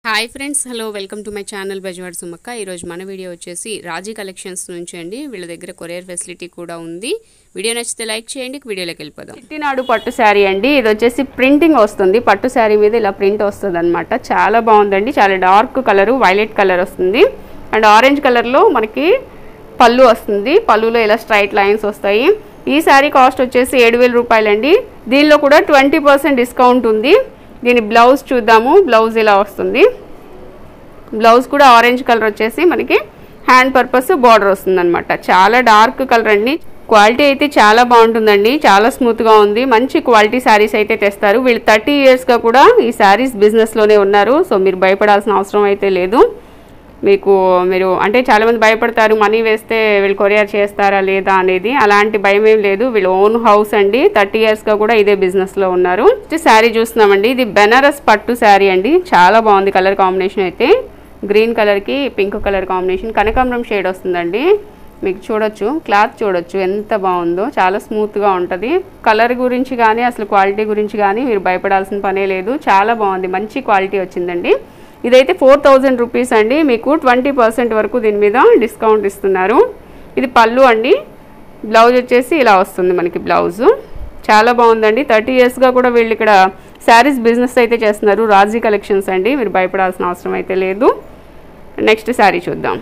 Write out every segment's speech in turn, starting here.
Hi friends hello welcome to my channel Bajwad Sumakka ఈరోజు మన video వచ్చేసి రాజీ కలెక్షన్స్ నుంచి అండి వీళ్ళ దగ్గర కొరియర్ ఫెసిలిటీ కూడా ఉంది వీడియో నచ్చితే లైక్ చేయండి వీడియోలోకి వెళ్ళిపోదాం చిట్టినాడు పట్టు శారీ అండి ఇది వచ్చేసి ప్రింటింగ్ వస్తుంది పట్టు శారీ మీద ఇలా ప్రింట్ వస్తుంది అనమాట చాలా బాగుందండి చాలా డార్క్ కలర్ వైలెట్ కలర్ వస్తుంది అండ్ ఆరెంజ్ కలర్లో మనకి పళ్ళు వస్తుంది పళ్ళులో ఇలా స్ట్రైట్ లైన్స్ వస్తాయి ఈ శారీ కాస్ట్ వచ్చేసి ఏడు వేల రూపాయలండి దీనిలో కూడా ట్వంటీ పర్సెంట్ డిస్కౌంట్ ఉంది దీని బ్లౌజ్ చూద్దాము బ్లౌజ్ ఇలా వస్తుంది బ్లౌజ్ కూడా ఆరెంజ్ కలర్ వచ్చేసి మనకి హ్యాండ్ పర్పస్ బార్డర్ వస్తుంది అనమాట చాలా డార్క్ కలర్ అండి క్వాలిటీ అయితే చాలా బాగుంటుందండి చాలా స్మూత్గా ఉంది మంచి క్వాలిటీ శారీస్ అయితే తెస్తారు వీళ్ళు థర్టీ ఇయర్స్గా కూడా ఈ శారీస్ బిజినెస్లోనే ఉన్నారు సో మీరు భయపడాల్సిన అవసరం అయితే లేదు మీకు మీరు అంటే చాలామంది భయపడతారు మనీ వేస్తే వీళ్ళు కొరియర్ చేస్తారా లేదా అనేది అలాంటి భయం ఏం లేదు వీళ్ళు ఓన్ హౌస్ అండి థర్టీ ఇయర్స్గా కూడా ఇదే బిజినెస్లో ఉన్నారు శారీ చూస్తున్నామండి ఇది బెనారస్ పట్టు శారీ అండి చాలా బాగుంది కలర్ కాంబినేషన్ అయితే గ్రీన్ కలర్కి పింక్ కలర్ కాంబినేషన్ కనకాంబరం షేడ్ వస్తుందండి మీకు చూడొచ్చు క్లాత్ చూడొచ్చు ఎంత బాగుందో చాలా స్మూత్గా ఉంటుంది కలర్ గురించి కానీ అసలు క్వాలిటీ గురించి కానీ మీరు భయపడాల్సిన పనే లేదు చాలా బాగుంది మంచి క్వాలిటీ వచ్చిందండి ఇదైతే ఫోర్ థౌజండ్ రూపీస్ అండి మీకు ట్వంటీ పర్సెంట్ వరకు దీని మీద డిస్కౌంట్ ఇస్తున్నారు ఇది పళ్ళు అండి బ్లౌజ్ వచ్చేసి ఇలా వస్తుంది మనకి బ్లౌజ్ చాలా బాగుందండి థర్టీ ఇయర్స్గా కూడా వీళ్ళు ఇక్కడ శారీస్ బిజినెస్ అయితే చేస్తున్నారు రాజీ కలెక్షన్స్ అండి మీరు భయపడాల్సిన అవసరం అయితే లేదు నెక్స్ట్ శారీ చూద్దాం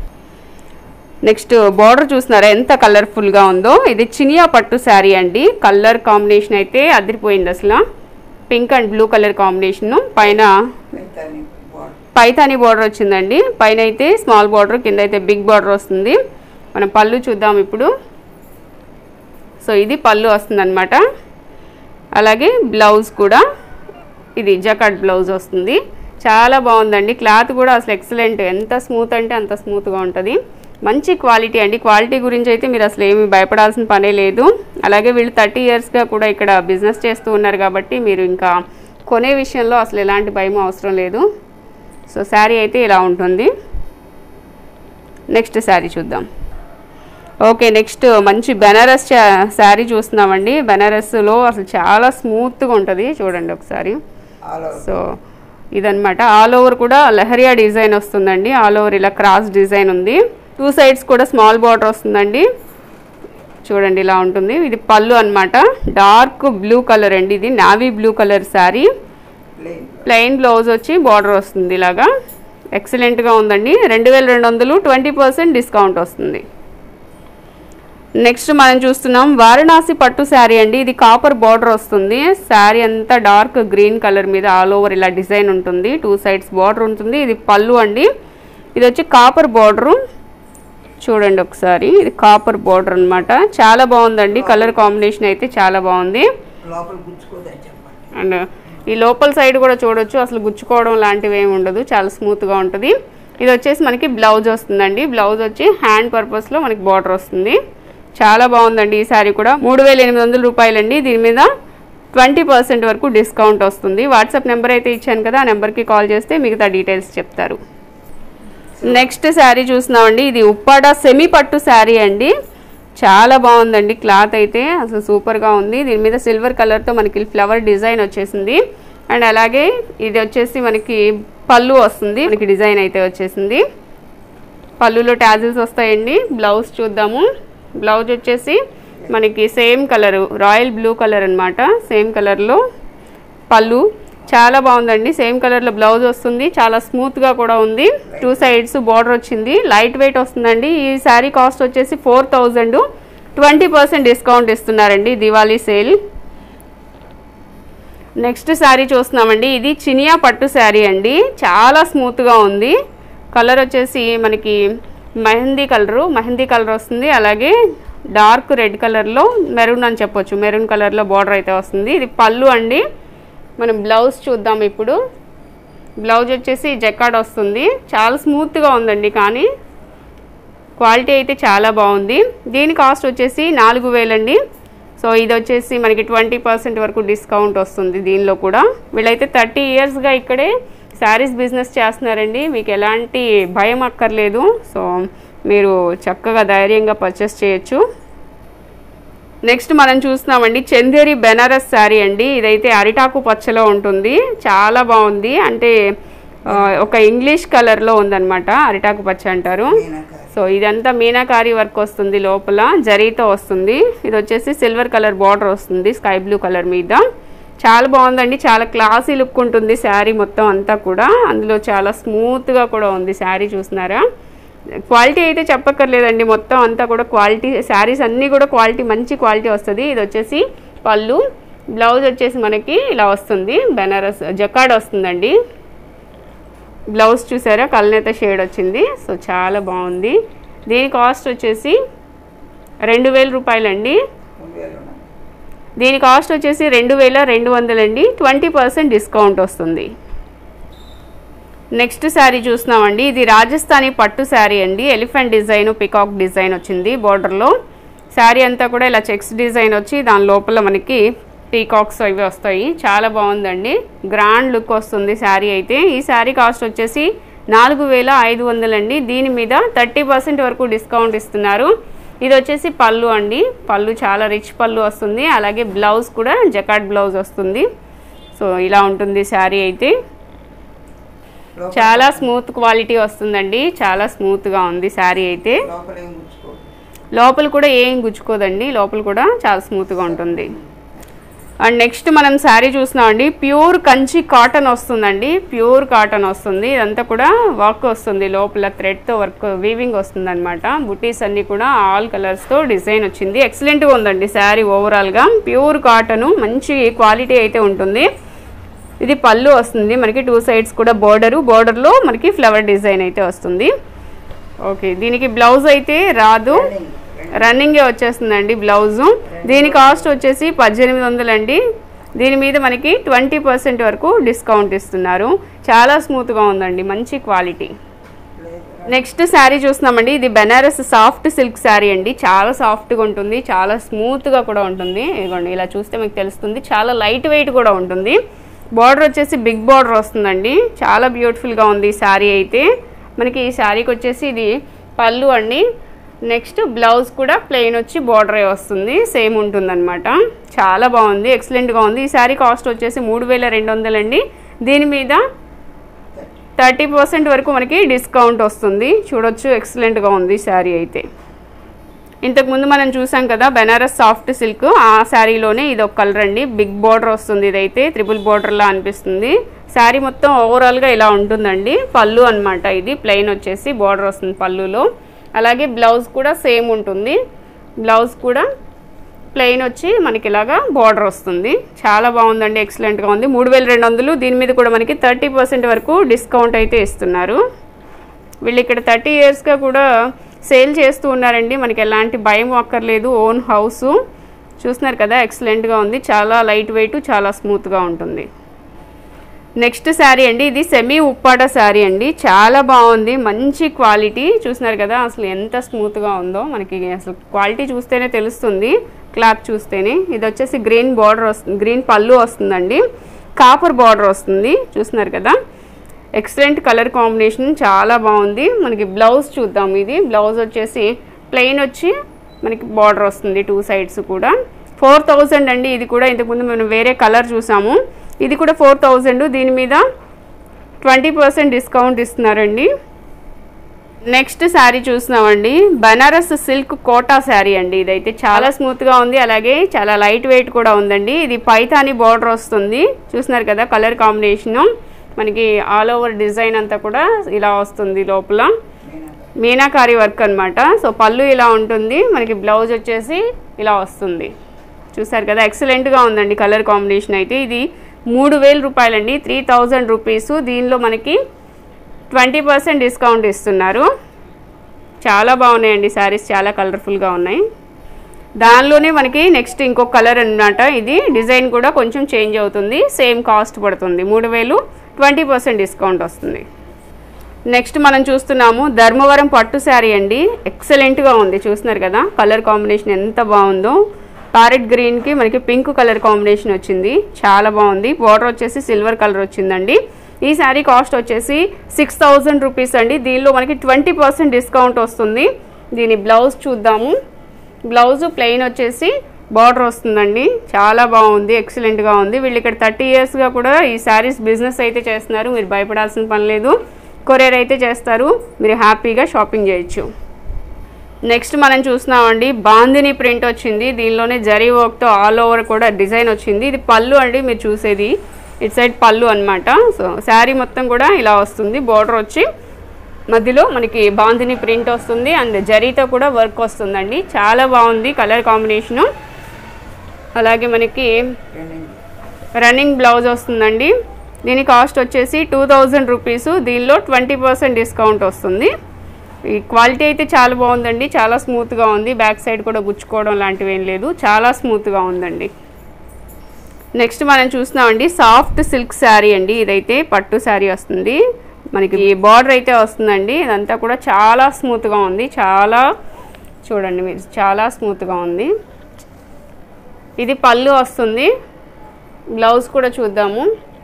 నెక్స్ట్ బార్డర్ చూస్తున్నారా ఎంత కలర్ఫుల్గా ఉందో ఇది చినియా పట్టు శారీ అండి కలర్ కాంబినేషన్ అయితే అదిరిపోయింది అసలు pink and blue colour combination పైన పైతాని బార్డర్ పైతాని బార్డర్ వచ్చిందండి పైన అయితే స్మాల్ బార్డర్ కింద అయితే బిగ్ బార్డర్ వస్తుంది మనం పళ్ళు చూద్దాం ఇప్పుడు సో ఇది పళ్ళు వస్తుందన్నమాట అలాగే బ్లౌజ్ కూడా ఇది జకాట్ బ్లౌజ్ వస్తుంది చాలా బాగుందండి క్లాత్ కూడా అసలు ఎక్సలెంట్ ఎంత స్మూత్ అంటే అంత స్మూత్గా ఉంటుంది మంచి క్వాలిటీ అండి క్వాలిటీ గురించి అయితే మీరు అసలు ఏమి భయపడాల్సిన పనే లేదు అలాగే వీళ్ళు థర్టీ ఇయర్స్గా కూడా ఇక్కడ బిజినెస్ చేస్తూ ఉన్నారు కాబట్టి మీరు ఇంకా కొనే విషయంలో అసలు ఎలాంటి భయం అవసరం లేదు సో శారీ అయితే ఇలా ఉంటుంది నెక్స్ట్ శారీ చూద్దాం ఓకే నెక్స్ట్ మంచి బెనారస్ చా- శారీ చూస్తున్నామండి బెనారస్లో అసలు చాలా స్మూత్గా ఉంటుంది చూడండి ఒకసారి ఆల్ ఓవర్ సో ఇదనమాట ఆల్ ఓవర్ కూడా లహరియా డిజైన్ వస్తుందండి ఆల్ ఓవర్ ఇలా క్రాస్ డిజైన్ ఉంది టూ సైడ్స్ కూడా స్మాల్ బార్డర్ వస్తుందండి చూడండి ఇలా ఉంటుంది ఇది పళ్ళు అన్నమాట డార్క్ బ్లూ కలర్ అండి ఇది navy blue colour sari plain plain blouse వచ్చి బార్డర్ వస్తుంది ఇలాగా ఎక్సలెంట్గా ఉందండి రెండు వేల రెండు వందలు ట్వంటీ పర్సెంట్ డిస్కౌంట్ వస్తుంది నెక్స్ట్ మనం చూస్తున్నాం వారణాసి పట్టు శారీ అండి ఇది కాపర్ బార్డర్ వస్తుంది శారీ అంతా డార్క్ గ్రీన్ కలర్ మీద ఆల్ ఓవర్ ఇలా డిజైన్ ఉంటుంది టూ సైడ్స్ బార్డర్ ఉంటుంది ఇది పళ్ళు అండి ఇది వచ్చి కాపర్ బార్డరు చూడండి ఒకసారి ఇది కాపర్ బార్డర్ అన్నమాట చాలా బాగుందండి కలర్ కాంబినేషన్ అయితే చాలా బాగుంది లోపల గుచ్చుకోదని చెప్పండి అండ్ ఈ లోపల సైడ్ కూడా చూడొచ్చు అసలు గుచ్చుకోవడం లాంటివి ఏమి ఉండదు చాలా స్మూత్గా ఉంటుంది ఇది వచ్చేసి మనకి బ్లౌజ్ వస్తుందండి బ్లౌజ్ వచ్చి హ్యాండ్ పర్పస్లో మనకి బార్డర్ వస్తుంది చాలా బాగుందండి ఈ శారీ కూడా మూడు వేల ఎనిమిది వందల రూపాయలండి దీని మీద ట్వంటీ పర్సెంట్ వరకు డిస్కౌంట్ వస్తుంది వాట్సాప్ నెంబర్ అయితే ఇచ్చాను కదా ఆ నెంబర్కి కాల్ చేస్తే మిగతా డీటెయిల్స్ చెప్తారు నెక్స్ట్ శారీ చూస్తున్నామండి ఇది ఉప్పాడ సెమీ పట్టు శారీ అండి చాలా బాగుందండి క్లాత్ అయితే అసలు సూపర్గా ఉంది దీని మీద సిల్వర్ కలర్తో మనకి ఫ్లవర్ డిజైన్ వచ్చేసింది అండ్ అలాగే ఇది వచ్చేసి మనకి పళ్ళు వస్తుంది మనకి డిజైన్ అయితే వచ్చేసింది పళ్ళులో ట్యాజిల్స్ వస్తాయండి బ్లౌజ్ చూద్దాము బ్లౌజ్ వచ్చేసి మనకి same colour royal blue colour అన్నమాట సేమ్ కలర్లో పళ్ళు చాలా బాగుందండి సేమ్ కలర్లో బ్లౌజ్ వస్తుంది చాలా స్మూత్గా కూడా ఉంది టూ సైడ్స్ బార్డర్ వచ్చింది లైట్ వెయిట్ వస్తుందండి ఈ శారీ కాస్ట్ వచ్చేసి four thousand twenty percent discount ఇస్తున్నారండి దివాళీ సేల్ నెక్స్ట్ శారీ చూస్తున్నామండి ఇది చినియా పట్టు శారీ అండి చాలా స్మూత్గా ఉంది కలర్ వచ్చేసి మనకి మెహందీ కలరు మెహందీ కలర్ వస్తుంది అలాగే డార్క్ రెడ్ కలర్లో మెరూన్ అని చెప్పొచ్చు మెరూన్ కలర్లో బార్డర్ అయితే వస్తుంది ఇది పళ్ళు అండి మనం బ్లౌజ్ చూద్దాం ఇప్పుడు బ్లౌజ్ వచ్చేసి జెక్కాడ్ వస్తుంది చాలా స్మూత్గా ఉందండి కానీ క్వాలిటీ అయితే చాలా బాగుంది దీని కాస్ట్ వచ్చేసి నాలుగు వేలండి సో ఇది వచ్చేసి మనకి ట్వంటీ పర్సెంట్ వరకు డిస్కౌంట్ వస్తుంది దీనిలో కూడా వీళ్ళైతే థర్టీ ఇయర్స్గా ఇక్కడే శారీస్ బిజినెస్ చేస్తున్నారండి మీకు ఎలాంటి భయం అక్కర్లేదు సో మీరు చక్కగా ధైర్యంగా పర్చేస్ చేయొచ్చు నెక్స్ట్ మనం చూస్తున్నామండి చందేరి బెనారస్ శారీ అండి ఇదైతే అరిటాకు పచ్చలో ఉంటుంది చాలా బాగుంది అంటే ఆ, ఒక ఇంగ్లీష్ కలర్లో ఉందన్నమాట అరిటాకు పచ్చ అంటారు మీనాకారి సో ఇదంతా మీనాకారి వర్క్ వస్తుంది లోపల జరీతో వస్తుంది ఇది వచ్చేసి సిల్వర్ కలర్ బార్డర్ వస్తుంది స్కై బ్లూ కలర్ మీద చాలా బాగుందండి చాలా క్లాసీ లుక్ ఉంటుంది శారీ మొత్తం అంతా కూడా అందులో చాలా స్మూత్గా కూడా ఉంది శారీ చూస్తున్నారా క్వాలిటీ అయితే చెప్పక్కర్లేదండి మొత్తం అంతా కూడా క్వాలిటీ శారీస్ అన్నీ కూడా క్వాలిటీ మంచి క్వాలిటీ వస్తుంది ఇది వచ్చేసి పళ్ళు బ్లౌజ్ వచ్చేసి మనకి ఇలా వస్తుంది బెనారస్ జకాడ్ వస్తుందండి బ్లౌజ్ చూసారా కల్నేత షేడ్ వచ్చింది సో చాలా బాగుంది దీని కాస్ట్ వచ్చేసి రెండు వేల రూపాయలండి రెండు వేలు ఉన్నాయి. దీని కాస్ట్ వచ్చేసి రెండు వేల రెండు వందలండి ట్వంటీ పర్సెంట్ డిస్కౌంట్ వస్తుంది నెక్స్ట్ శారీ చూస్తున్నామండి ఇది రాజస్థానీ పట్టు శారీ అండి ఎలిఫెంట్ డిజైన్ పికాక్ డిజైన్ వచ్చింది బార్డర్లో శారీ అంతా కూడా ఇలా చెక్స్ డిజైన్ వచ్చి దాని లోపల మనకి పీకాక్స్ అవి వస్తాయి చాలా బాగుందండి గ్రాండ్ లుక్ వస్తుంది శారీ అయితే ఈ శారీ కాస్ట్ వచ్చేసి నాలుగు వేల ఐదు వందలండి దీని మీద థర్టీ పర్సెంట్ వరకు డిస్కౌంట్ ఇస్తున్నారు ఇది వచ్చేసి పళ్ళు అండి పళ్ళు చాలా రిచ్ పళ్ళు వస్తుంది అలాగే బ్లౌజ్ కూడా జకాట్ బ్లౌజ్ వస్తుంది సో ఇలా ఉంటుంది శారీ అయితే లోపల చాలా స్మూత్ క్వాలిటీ వస్తుందండి చాలా స్మూత్గా ఉంది శారీ అయితే లోపల ఏం గుచ్చుకోదు లోపల కూడా ఏం గుచ్చుకోదండి లోపల కూడా చాలా స్మూత్గా ఉంటుంది అండ్ నెక్స్ట్ మనం శారీ చూస్తున్నామండి ప్యూర్ కంచి కాటన్ వస్తుందండి ప్యూర్ కాటన్ వస్తుంది ఇదంతా కూడా వర్క్ వస్తుంది లోపల థ్రెడ్తో వర్క్ వీవింగ్ వస్తుంది అనమాట బుటీస్ అన్నీ కూడా ఆల్ కలర్స్తో డిజైన్ వచ్చింది ఎక్సలెంట్గా ఉందండి శారీ ఓవరాల్గా ప్యూర్ కాటన్ మంచి క్వాలిటీ అయితే ఉంటుంది ఇది పళ్ళు వస్తుంది మనకి టూ సైడ్స్ కూడా బోర్డరు బోర్డర్లో మనకి ఫ్లవర్ డిజైన్ అయితే వస్తుంది ఓకే దీనికి బ్లౌజ్ అయితే రాదు రన్నింగ్. రన్నింగే వచ్చేస్తుందండి బ్లౌజు దీని కాస్ట్ వచ్చేసి పద్దెనిమిది వందలండి దీని మీద మనకి ట్వంటీ పర్సెంట్ వరకు డిస్కౌంట్ ఇస్తున్నారు చాలా స్మూత్గా ఉందండి మంచి క్వాలిటీ లేదు. నెక్స్ట్ శారీ చూస్తున్నామండి ఇది బెనారస్ సాఫ్ట్ సిల్క్ శారీ అండి చాలా సాఫ్ట్గా ఉంటుంది చాలా స్మూత్గా కూడా ఉంటుంది ఇదిగోండి ఇలా చూస్తే మీకు తెలుస్తుంది చాలా లైట్ వెయిట్ కూడా ఉంటుంది బార్డర్ వచ్చేసి బిగ్ బార్డర్ వస్తుందండి చాలా బ్యూటిఫుల్గా ఉంది ఈ శారీ అయితే మనకి ఈ శారీకి వచ్చేసి ఇది పళ్ళు అండి నెక్స్ట్ బ్లౌజ్ కూడా ప్లెయిన్ వచ్చి బార్డరే వస్తుంది సేమ్ ఉంటుందన్నమాట చాలా బాగుంది ఎక్సలెంట్గా ఉంది ఈ శారీ కాస్ట్ వచ్చేసి మూడు వేల రెండు వందలండి దీని మీద థర్టీ పర్సెంట్ వరకు మనకి డిస్కౌంట్ వస్తుంది చూడొచ్చు ఎక్సలెంట్గా ఉంది శారీ అయితే ఇంతకుముందు మనం చూసాం కదా బెనారస్ సాఫ్ట్ సిల్క్ ఆ శారీలోనే ఇది ఒక కలర్ అండి బిగ్ బార్డర్ వస్తుంది ఇదైతే త్రిపుల్ బార్డర్లా అనిపిస్తుంది శారీ మొత్తం ఓవరాల్గా ఇలా ఉంటుందండి పళ్ళు అన్నమాట ఇది ప్లెయిన్ వచ్చేసి బార్డర్ వస్తుంది పళ్ళులో అలాగే బ్లౌజ్ కూడా సేమ్ ఉంటుంది బ్లౌజ్ కూడా ప్లెయిన్ వచ్చి మనకి ఇలాగా బార్డర్ వస్తుంది చాలా బాగుందండి ఎక్సలెంట్గా ఉంది మూడు వేల రెండు వందలు దీని మీద కూడా మనకి థర్టీ పర్సెంట్ వరకు డిస్కౌంట్ అయితే ఇస్తున్నారు వీళ్ళు ఇక్కడ థర్టీ ఇయర్స్గా కూడా సేల్ చేస్తూ ఉన్నారండి మనకి ఎలాంటి భయం అక్కర్లేదు ఓన్ హౌస్ చూస్తున్నారు కదా ఎక్సలెంట్గా ఉంది చాలా లైట్ వెయిట్ చాలా స్మూత్గా ఉంటుంది నెక్స్ట్ శారీ అండి ఇది సెమీ ఉప్పాడ శారీ అండి చాలా బాగుంది మంచి క్వాలిటీ చూస్తున్నారు కదా అసలు ఎంత స్మూత్గా ఉందో మనకి అసలు క్వాలిటీ చూస్తేనే తెలుస్తుంది క్లాత్ చూస్తేనే ఇది వచ్చేసి గ్రీన్ బార్డర్ వస్తుంది గ్రీన్ పళ్ళు వస్తుందండి కాపర్ బార్డర్ వస్తుంది చూస్తున్నారు కదా ఎక్సలెంట్ కలర్ కాంబినేషన్ చాలా బాగుంది మనకి బ్లౌజ్ చూద్దాం ఇది బ్లౌజ్ వచ్చేసి ప్లెయిన్ వచ్చి మనకి బార్డర్ వస్తుంది టూ సైడ్స్ కూడా ఫోర్ థౌజండ్ అండి ఇది కూడా ఇంతకుముందు మనం వేరే కలర్ చూసాము ఇది కూడా ఫోర్ థౌజండ్ దీని మీద ట్వంటీ పర్సెంట్ డిస్కౌంట్ ఇస్తున్నారండి నెక్స్ట్ శారీ చూస్తున్నామండి బనారస్ సిల్క్ కోటా శారీ అండి ఇదైతే చాలా స్మూత్గా ఉంది అలాగే చాలా లైట్ వెయిట్ కూడా ఉందండి ఇది పైతాని బార్డర్ వస్తుంది చూస్తున్నారు కదా కలర్ కాంబినేషను మనకి ఆల్ ఓవర్ డిజైన్ అంతా కూడా ఇలా వస్తుంది లోపల మీనాకారి. మీనాకారి వర్క్ అన్నమాట సో పళ్ళు ఇలా ఉంటుంది మనకి బ్లౌజ్ వచ్చేసి ఇలా వస్తుంది చూసారు కదా ఎక్సలెంట్గా ఉందండి కలర్ కాంబినేషన్ అయితే ఇది మూడు వేల రూపాయలండి త్రీ థౌజండ్ రూపీస్ దీనిలో మనకి ట్వంటీ పర్సెంట్ డిస్కౌంట్ ఇస్తున్నారు చాలా బాగున్నాయండి శారీస్ చాలా కలర్ఫుల్గా ఉన్నాయి దానిలోనే మనకి నెక్స్ట్ ఇంకొక కలర్ అన్నమాట ఇది డిజైన్ కూడా కొంచెం చేంజ్ అవుతుంది సేమ్ కాస్ట్ పడుతుంది మూడు వేలు ట్వంటీ పర్సెంట్ డిస్కౌంట్ వస్తుంది నెక్స్ట్ మనం చూస్తున్నాము ధర్మవరం పట్టు శారీ అండి ఎక్సలెంట్గా ఉంది చూస్తున్నారు కదా కలర్ కాంబినేషన్ ఎంత బాగుందో ప్యారెట్ గ్రీన్కి మనకి పింక్ కలర్ కాంబినేషన్ వచ్చింది చాలా బాగుంది బార్డర్ వచ్చేసి సిల్వర్ కలర్ వచ్చిందండి ఈ శారీ కాస్ట్ వచ్చేసి సిక్స్ థౌజండ్ రూపీస్ అండి దీనిలో మనకి ట్వంటీ పర్సెంట్ డిస్కౌంట్ వస్తుంది దీని బ్లౌజ్ చూద్దాము బ్లౌజ్ ప్లెయిన్ వచ్చేసి బార్డర్ వస్తుందండి చాలా బాగుంది ఎక్సలెంట్గా ఉంది వీళ్ళు ఇక్కడ థర్టీ ఇయర్స్గా కూడా ఈ శారీస్ బిజినెస్ అయితే చేస్తున్నారు మీరు భయపడాల్సిన పని లేదు కొరియర్ అయితే చేస్తారు మీరు హ్యాపీగా షాపింగ్ చేయొచ్చు నెక్స్ట్ మనం చూస్తున్నామండి బాందిని ప్రింట్ వచ్చింది దీనిలోనే జరీ వర్క్తో ఆల్ ఓవర్ కూడా డిజైన్ వచ్చింది ఇది పళ్ళు అండి మీరు చూసేది ఇటు సైడ్ పళ్ళు అన్నమాట సో శారీ మొత్తం కూడా ఇలా వస్తుంది బార్డర్ వచ్చి మధ్యలో మనకి బాందిని ప్రింట్ వస్తుంది అండ్ జరీతో కూడా వర్క్ వస్తుందండి చాలా బాగుంది కలర్ కాంబినేషను అలాగే మనకి రన్నింగ్ రన్నింగ్ బ్లౌజ్ వస్తుందండి దీని కాస్ట్ వచ్చేసి టూ థౌజండ్ రూపీస్ దీనిలో ట్వంటీ పర్సెంట్ డిస్కౌంట్ వస్తుంది ఈ క్వాలిటీ అయితే చాలా బాగుందండి చాలా స్మూత్గా ఉంది బ్యాక్ సైడ్ కూడా గుచ్చుకోవడం లాంటివి ఏం లేదు చాలా స్మూత్గా ఉందండి నెక్స్ట్ మనం చూస్తున్నామండి సాఫ్ట్ సిల్క్ శారీ అండి ఇదైతే పట్టు శారీ వస్తుంది మనకి బార్డర్ అయితే వస్తుందండి ఇదంతా కూడా చాలా స్మూత్గా ఉంది చాలా చూడండి మీరు చాలా స్మూత్గా ఉంది ఇది పళ్ళు వస్తుంది బ్లౌజ్ కూడా చూద్దాము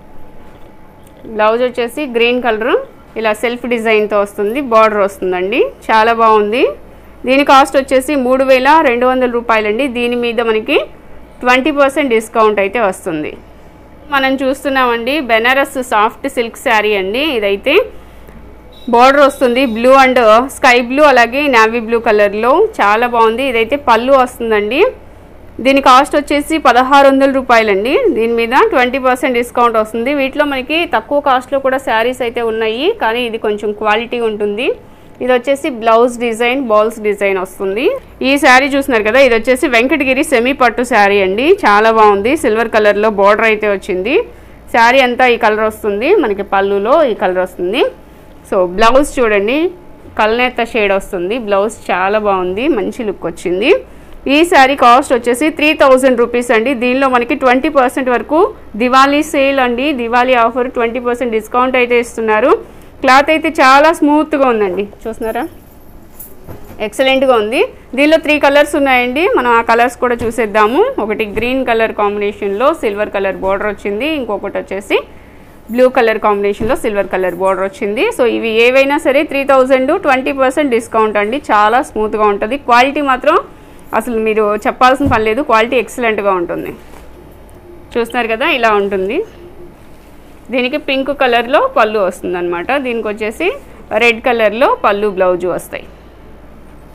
బ్లౌజ్ వచ్చేసి గ్రీన్ కలర్ ఇలా సెల్ఫ్ డిజైన్తో వస్తుంది బార్డర్ వస్తుందండి చాలా బాగుంది దీని కాస్ట్ వచ్చేసి మూడు వేల రెండు వందల రూపాయలండి దీని మీద మనకి ట్వంటీ పర్సెంట్ డిస్కౌంట్ అయితే వస్తుంది మనం చూస్తున్నామండి బెనారస్ సాఫ్ట్ సిల్క్ శారీ అండి ఇదైతే బార్డర్ వస్తుంది బ్లూ అండ్ స్కై బ్లూ అలాగే నావీ బ్లూ కలర్లో చాలా బాగుంది ఇదైతే పళ్ళు వస్తుందండి దీని కాస్ట్ వచ్చేసి పదహారు వందల రూపాయలండి దీని మీద ట్వంటీ పర్సెంట్ డిస్కౌంట్ వస్తుంది వీటిలో మనకి తక్కువ కాస్ట్లో కూడా శారీస్ అయితే ఉన్నాయి కానీ ఇది కొంచెం క్వాలిటీ ఉంటుంది ఇది వచ్చేసి బ్లౌజ్ డిజైన్ బాల్స్ డిజైన్ వస్తుంది ఈ శారీ చూస్తున్నారు కదా ఇది వచ్చేసి వెంకటగిరి సెమీ పట్టు శారీ అండి చాలా బాగుంది సిల్వర్ కలర్లో బార్డర్ అయితే వచ్చింది శారీ అంతా ఈ కలర్ వస్తుంది మనకి పళ్ళులో ఈ కలర్ వస్తుంది సో బ్లౌజ్ చూడండి కల్నేత షేడ్ వస్తుంది బ్లౌజ్ చాలా బాగుంది మంచి లుక్ వచ్చింది ఈ శారీ కాస్ట్ వచ్చేసి త్రీ థౌజండ్ రూపీస్ అండి దీనిలో మనకి ట్వంటీ పర్సెంట్ వరకు దివాళీ సేల్ అండి Diwali offer twenty percent discount అయితే ఇస్తున్నారు క్లాత్ అయితే చాలా స్మూత్గా ఉందండి చూస్తున్నారా ఎక్సలెంట్గా ఉంది దీనిలో త్రీ కలర్స్ ఉన్నాయండి మనం ఆ కలర్స్ కూడా చూసేద్దాము ఒకటి గ్రీన్ కలర్ కాంబినేషన్లో సిల్వర్ కలర్ బార్డర్ వచ్చింది ఇంకొకటి వచ్చేసి బ్లూ కలర్ కాంబినేషన్లో సిల్వర్ కలర్ బార్డర్ వచ్చింది సో ఇవి ఏవైనా సరే three thousand twenty percent discount అండి చాలా స్మూత్గా ఉంటుంది క్వాలిటీ మాత్రం అసలు మీరు చెప్పాల్సిన పని లేదు క్వాలిటీ ఎక్సలెంట్గా ఉంటుంది చూస్తున్నారు కదా ఇలా ఉంటుంది దీనికి పింక్ కలర్లో పళ్ళు వస్తుంది అనమాట దీనికి వచ్చేసి రెడ్ కలర్లో పళ్ళు బ్లౌజు వస్తాయి